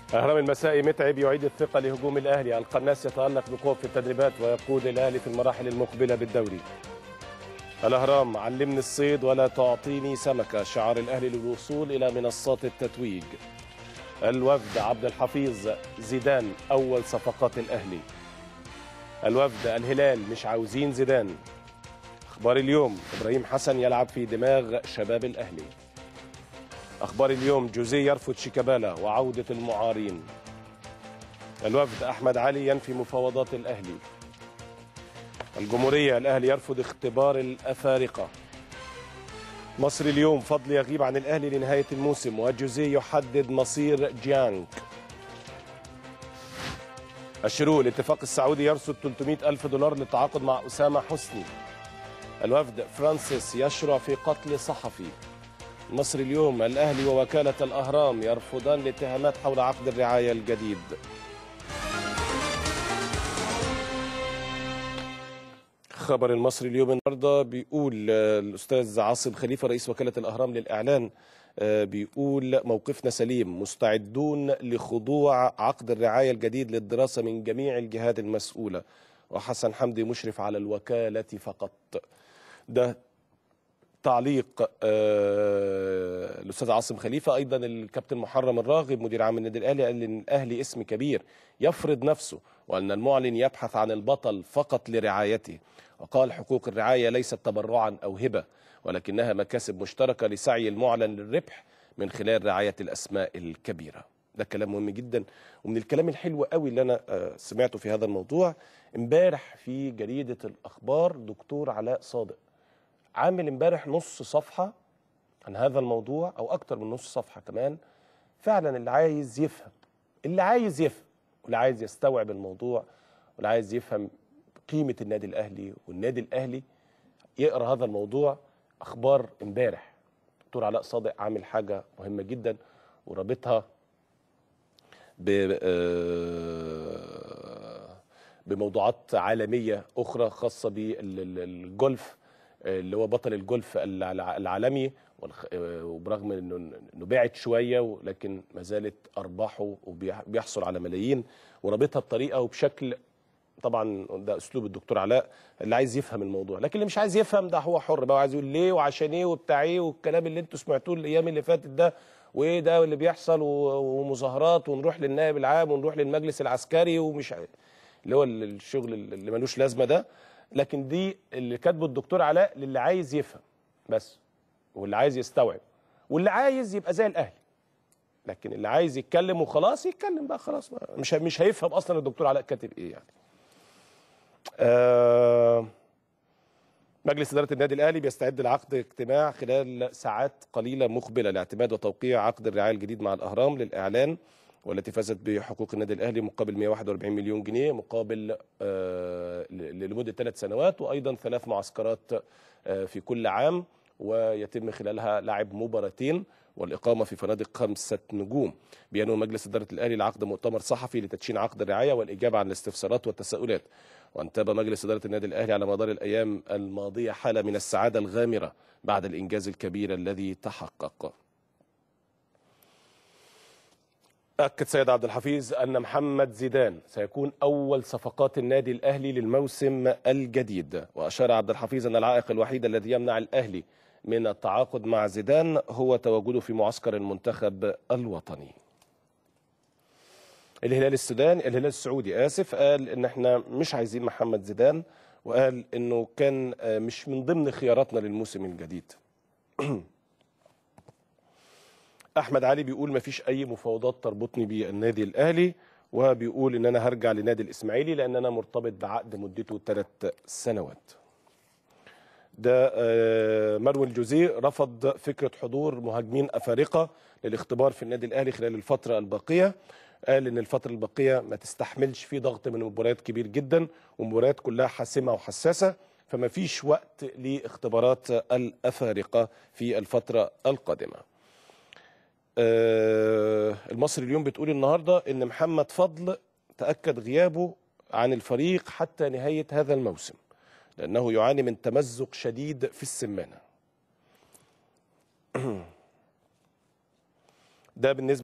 أهرام المسائي متعب يعيد الثقة لهجوم الأهلي القناص يتألق بقوة في التدريبات ويقود الأهلي في المراحل المقبلة بالدوري الأهرام علمني الصيد ولا تعطيني سمكة شعار الأهلي للوصول إلى منصات التتويج الوفد عبد الحفيظ زيدان أول صفقات الأهلي الوفد الهلال مش عاوزين زيدان أخبار اليوم إبراهيم حسن يلعب في دماغ شباب الأهلي أخبار اليوم جوزيه يرفض شيكابالا وعودة المعارين الوفد أحمد علي ينفي مفاوضات الأهلي الجمهورية الأهلي يرفض اختبار الأفارقة مصر اليوم فضل يغيب عن الأهلي لنهاية الموسم وجوزيه يحدد مصير جيانك الشروق الاتفاق السعودي يرصد 300 ألف دولار للتعاقد مع أسامة حسني الوفد فرانسيس يشرع في قتل صحفي مصر اليوم الأهلي ووكالة الأهرام يرفضان الاتهامات حول عقد الرعاية الجديد خبر المصري اليوم النهارده بيقول آه، الأستاذ عاصم خليفة رئيس وكالة الأهرام للإعلان آه، بيقول موقفنا سليم مستعدون لخضوع عقد الرعاية الجديد للدراسة من جميع الجهات المسؤولة وحسن حمدي مشرف على الوكالة فقط ده تعليق آه، الاستاذ عاصم خليفه ايضا الكابتن محرم الراغب مدير عام النادي الاهلي قال ان الاهلي اسم كبير يفرض نفسه وان المعلن يبحث عن البطل فقط لرعايته وقال حقوق الرعايه ليست تبرعا او هبه ولكنها مكاسب مشتركه لسعي المعلن للربح من خلال رعايه الاسماء الكبيره ده كلام مهم جدا ومن الكلام الحلو قوي اللي انا آه، سمعته في هذا الموضوع امبارح في جريده الاخبار دكتور علاء صادق عامل امبارح نص صفحة عن هذا الموضوع أو أكتر من نص صفحة كمان فعلا اللي عايز يفهم اللي عايز يفهم واللي عايز يستوعب الموضوع واللي عايز يفهم قيمة النادي الأهلي والنادي الأهلي يقرأ هذا الموضوع أخبار امبارح دكتور علاء صادق عامل حاجة مهمة جدا ورابطها ب آه، بموضوعات عالمية أخرى خاصة بالجولف اللي هو بطل الجولف الع- العالمي والخ- وبرغم انه انه بعد شويه لكن ما زالت ارباحه وبيحصل على ملايين ورابطها بطريقه وبشكل طبعا ده اسلوب الدكتور علاء اللي عايز يفهم الموضوع لكن اللي مش عايز يفهم ده هو حر بقى وعايز يقول ليه وعشان ايه وبتاع ايه والكلام اللي انتوا سمعتوه الايام اللي فاتت ده وايه ده اللي بيحصل و- ومظاهرات ونروح للنائب العام ونروح للمجلس العسكري ومش ع- اللي هو الشغل اللي ملوش لازمه ده لكن دي اللي كاتبه الدكتور علاء للي عايز يفهم بس واللي عايز يستوعب واللي عايز يبقى زي الاهلي لكن اللي عايز يتكلم وخلاص يتكلم بقى خلاص بقى. مش مش هيفهم اصلا الدكتور علاء كاتب ايه يعني آه مجلس إدارة النادي الأهلي بيستعد لعقد اجتماع خلال ساعات قليلة مقبلة لاعتماد وتوقيع عقد الرعاية الجديد مع الأهرام للإعلان والتي فازت بحقوق النادي الأهلي مقابل 141 مليون جنيه مقابل آه ل- لمدة ثلاث سنوات وأيضا ثلاث معسكرات آه في كل عام ويتم خلالها لعب مباراتين والإقامة في فنادق خمسة نجوم بينوي مجلس إدارة الأهلي العقد مؤتمر صحفي لتدشين عقد الرعاية والإجابة عن الاستفسارات والتساؤلات وانتاب مجلس إدارة النادي الأهلي على مدار الأيام الماضية حالة من السعادة الغامرة بعد الإنجاز الكبير الذي تحقق أكد سيد عبد الحفيظ أن محمد زيدان سيكون أول صفقات النادي الأهلي للموسم الجديد وأشار عبد الحفيظ أن العائق الوحيد الذي يمنع الأهلي من التعاقد مع زيدان هو تواجده في معسكر المنتخب الوطني الهلال السوداني الهلال السعودي آسف قال إن احنا مش عايزين محمد زيدان وقال إنه كان آه، مش من ضمن خياراتنا للموسم الجديد احمد علي بيقول ما فيش اي مفاوضات تربطني بالنادي الاهلي وبيقول ان انا هرجع لنادي الاسماعيلي لان انا مرتبط بعقد مدته ثلاث سنوات ده آه، مروان جوزيه رفض فكره حضور مهاجمين افارقه للاختبار في النادي الاهلي خلال الفتره الباقيه قال ان الفتره الباقيه ما تستحملش فيه ضغط من مباريات كبير جدا ومباريات كلها حاسمه وحساسه فما فيش وقت لاختبارات الافارقه في الفتره القادمه آه، المصري اليوم بتقول النهارده ان محمد فضل تاكد غيابه عن الفريق حتى نهايه هذا الموسم لانه يعاني من تمزق شديد في السمانه ده بالنسبه